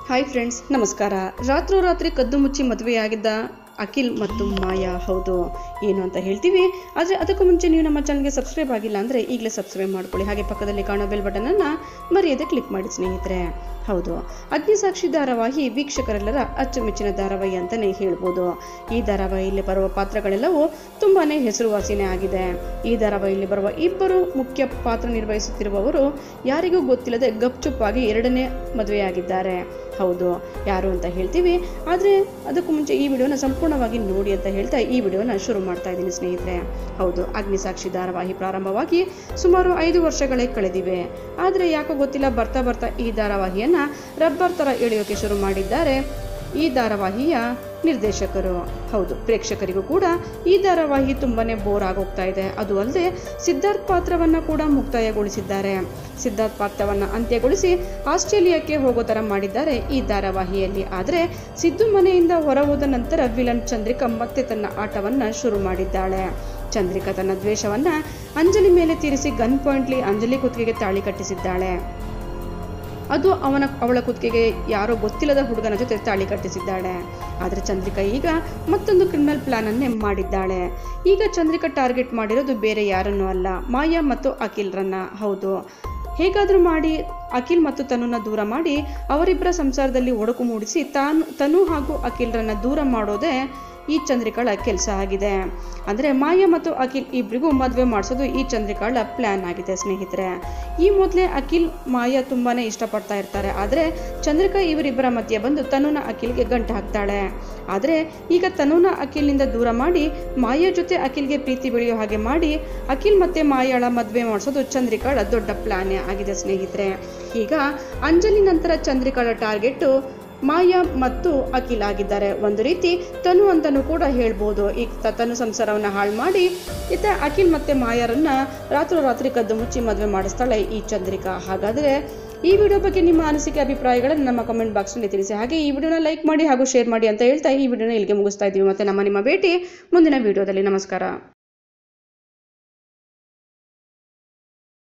hi friends ನಮಸ್ಕಾರ ರಾತ್ರೋರಾತ್ರಿ ಕದ್ದು ಮುಚ್ಚಿ ಮದುವೆಯಾಗಿದ್ದ ಅಖಿಲ್ ಮತ್ತು ಮಾಯಾ ಹೌದು ಏನು ಅಂತ ಹೇಳ್ತೀವಿ ಆದರೆ ಅದಕ್ಕೂ ಮುಂಚೆ ನೀವು ನಮ್ಮ ಚಾನಲ್ಗೆ ಸಬ್ಸ್ಕ್ರೈಬ್ ಆಗಿಲ್ಲ ಅಂದರೆ ಈಗಲೇ ಸಬ್ಸ್ಕ್ರೈಬ್ ಮಾಡ್ಕೊಳ್ಳಿ ಹಾಗೆ ಪಕ್ಕದಲ್ಲಿ ಕಾಣೋ ಬೆಲ್ ಬಟನನ್ನು ಮರೆಯದೆ ಕ್ಲಿಕ್ ಮಾಡಿ ಸ್ನೇಹಿತರೆ ಹೌದು ಅಗ್ನಿಸಾಕ್ಷಿ ಧಾರಾವಾಹಿ ವೀಕ್ಷಕರೆಲ್ಲರ ಅಚ್ಚುಮೆಚ್ಚಿನ ಧಾರಾವಾಹಿ ಅಂತಲೇ ಹೇಳ್ಬೋದು ಈ ಧಾರಾವಾಹಿಯಲ್ಲಿ ಬರುವ ಪಾತ್ರಗಳೆಲ್ಲವೂ ತುಂಬಾ ಹೆಸರುವಾಸಿನೇ ಆಗಿದೆ ಈ ಧಾರಾವಾಹಿಯಲ್ಲಿ ಬರುವ ಇಬ್ಬರು ಮುಖ್ಯ ಪಾತ್ರ ನಿರ್ವಹಿಸುತ್ತಿರುವವರು ಯಾರಿಗೂ ಗೊತ್ತಿಲ್ಲದೆ ಗಪ್ಚುಪ್ಪಾಗಿ ಎರಡನೇ ಮದುವೆಯಾಗಿದ್ದಾರೆ ಹೌದು ಯಾರು ಅಂತ ಹೇಳ್ತೀವಿ ಆದರೆ ಅದಕ್ಕೂ ಮುಂಚೆ ಈ ವಿಡಿಯೋನ ಸಂಪೂರ್ಣವಾಗಿ ನೋಡಿ ಅಂತ ಹೇಳ್ತಾ ಈ ವಿಡಿಯೋನ ಶುರು ಮಾಡ್ತಾ ಇದ್ದೀನಿ ಸ್ನೇಹಿತರೆ ಹೌದು ಅಗ್ನಿಸಾಕ್ಷಿ ಧಾರಾವಾಹಿ ಪ್ರಾರಂಭವಾಗಿ ಸುಮಾರು ಐದು ವರ್ಷಗಳೇ ಕಳೆದಿವೆ ಆದರೆ ಯಾಕೋ ಗೊತ್ತಿಲ್ಲ ಬರ್ತಾ ಬರ್ತಾ ಈ ಧಾರಾವಾಹಿಯನ್ನ ರಬ್ಬರ್ ಥರ ಎಳೆಯೋಕೆ ಶುರು ಮಾಡಿದ್ದಾರೆ ಈ ಧಾರಾವಾಹಿಯ ನಿರ್ದೇಶಕರು ಹೌದು ಪ್ರೇಕ್ಷಕರಿಗೂ ಕೂಡ ಈ ಧಾರಾವಾಹಿ ತುಂಬಾನೇ ಬೋರ್ ಆಗೋಗ್ತಾ ಇದೆ ಅದು ಅಲ್ಲದೆ ಸಿದ್ಧಾರ್ಥ್ ಪಾತ್ರವನ್ನ ಕೂಡ ಮುಕ್ತಾಯಗೊಳಿಸಿದ್ದಾರೆ ಸಿದ್ಧಾರ್ಥ್ ಪಾತ್ರವನ್ನ ಅಂತ್ಯಗೊಳಿಸಿ ಆಸ್ಟ್ರೇಲಿಯಾಕ್ಕೆ ಹೋಗೋ ಥರ ಮಾಡಿದ್ದಾರೆ ಈ ಧಾರಾವಾಹಿಯಲ್ಲಿ ಆದರೆ ಸಿದ್ದು ಮನೆಯಿಂದ ಹೊರ ಹೋದ ನಂತರ ವಿಲನ್ ಚಂದ್ರಿಕಾ ಮತ್ತೆ ತನ್ನ ಆಟವನ್ನ ಶುರು ಮಾಡಿದ್ದಾಳೆ ಚಂದ್ರಿಕಾ ತನ್ನ ದ್ವೇಷವನ್ನ ಅಂಜಲಿ ಮೇಲೆ ತೀರಿಸಿ ಗನ್ ಪಾಯಿಂಟ್ಲಿ ಅಂಜಲಿ ಕುತ್ತಿಗೆಗೆ ತಾಳಿ ಕಟ್ಟಿಸಿದ್ದಾಳೆ ಅದು ಅವನ ಅವಳ ಕುತ್ತಿಗೆಗೆ ಯಾರೋ ಗೊತ್ತಿಲ್ಲದ ಹುಡುಗನ ಜೊತೆ ತಾಳಿ ಕಟ್ಟಿಸಿದ್ದಾಳೆ ಆದರೆ ಚಂದ್ರಿಕಾ ಈಗ ಮತ್ತೊಂದು ಕ್ರಿಮಿನಲ್ ಪ್ಲಾನ್ ಅನ್ನೇ ಮಾಡಿದ್ದಾಳೆ ಈಗ ಚಂದ್ರಿಕಾ ಟಾರ್ಗೆಟ್ ಮಾಡಿರೋದು ಬೇರೆ ಯಾರನ್ನೂ ಅಲ್ಲ ಮಾಯಾ ಮತ್ತು ಅಖಿಲ್ರನ್ನ ಹೌದು ಹೇಗಾದರೂ ಮಾಡಿ ಅಖಿಲ್ ಮತ್ತು ತನುನ ದೂರ ಮಾಡಿ ಅವರಿಬ್ಬರ ಸಂಸಾರದಲ್ಲಿ ಒಡಕು ಮೂಡಿಸಿ ತಾನು ತನು ಹಾಗೂ ಅಖಿಲ್ರನ್ನ ದೂರ ಮಾಡೋದೇ ಈ ಚಂದ್ರಿಕಾಳ ಕೆಲಸ ಆಗಿದೆ ಅಂದರೆ ಮಾಯಾ ಮತ್ತು ಅಖಿಲ್ ಇಬ್ಬರಿಗೂ ಮದುವೆ ಮಾಡಿಸೋದು ಈ ಚಂದ್ರಿಕಾಳ ಪ್ಲ್ಯಾನ್ ಆಗಿದೆ ಸ್ನೇಹಿತರೆ ಈ ಮೊದಲೇ ಅಖಿಲ್ ಮಾಯಾ ತುಂಬಾ ಇಷ್ಟಪಡ್ತಾ ಇರ್ತಾರೆ ಆದರೆ ಚಂದ್ರಿಕಾ ಇವರಿಬ್ಬರ ಮಧ್ಯೆ ಬಂದು ತನುನ ಅಖಿಲ್ಗೆ ಗಂಟು ಹಾಕ್ತಾಳೆ ಆದರೆ ಈಗ ತನುನ ಅಖಿಲ್ನಿಂದ ದೂರ ಮಾಡಿ ಮಾಯಾ ಜೊತೆ ಅಖಿಲ್ಗೆ ಪ್ರೀತಿ ಬೆಳೆಯೋ ಹಾಗೆ ಮಾಡಿ ಅಖಿಲ್ ಮತ್ತೆ ಮಾಯಾಳ ಮದುವೆ ಮಾಡಿಸೋದು ಚಂದ್ರಿಕಾಳ ದೊಡ್ಡ ಪ್ಲಾನ್ ಆಗಿದೆ ಸ್ನೇಹಿತರೆ ಈಗ ಅಂಜಲಿ ನಂತರ ಚಂದ್ರಿಕಾಳ ಟಾರ್ಗೆಟ್ಟು ಮಾಯಾ ಮತ್ತು ಅಖಿಲ್ ಆಗಿದ್ದಾರೆ ಒಂದು ರೀತಿ ತನು ಅಂತಲೂ ಕೂಡ ಹೇಳ್ಬೋದು ಈಗ ತನು ಸಂಸಾರವನ್ನ ಹಾಳು ಮಾಡಿ ಇತ್ತ ಅಖಿಲ್ ಮತ್ತೆ ಮಾಯಾರನ್ನ ರಾತ್ರೋರಾತ್ರಿ ಕದ್ದು ಮುಚ್ಚಿ ಮದುವೆ ಮಾಡಿಸ್ತಾಳೆ ಈ ಚಂದ್ರಿಕಾ ಹಾಗಾದರೆ ಈ ವಿಡಿಯೋ ಬಗ್ಗೆ ನಿಮ್ಮ ಅನಿಸಿಕೆ ಅಭಿಪ್ರಾಯಗಳನ್ನು ನಮ್ಮ ಕಮೆಂಟ್ ಬಾಕ್ಸ್ನಲ್ಲಿ ತಿಳಿಸಿ ಹಾಗೆ ಈ ವಿಡಿಯೋನ ಲೈಕ್ ಮಾಡಿ ಹಾಗೂ ಶೇರ್ ಮಾಡಿ ಅಂತ ಹೇಳ್ತಾ ಈ ವಿಡಿಯೋನ ಇಲ್ಲಿಗೆ ಮುಗಿಸ್ತಾ ಇದ್ದೀವಿ ಮತ್ತೆ ನಮ್ಮ ನಿಮ್ಮ ಭೇಟಿ ಮುಂದಿನ ವಿಡಿಯೋದಲ್ಲಿ ನಮಸ್ಕಾರ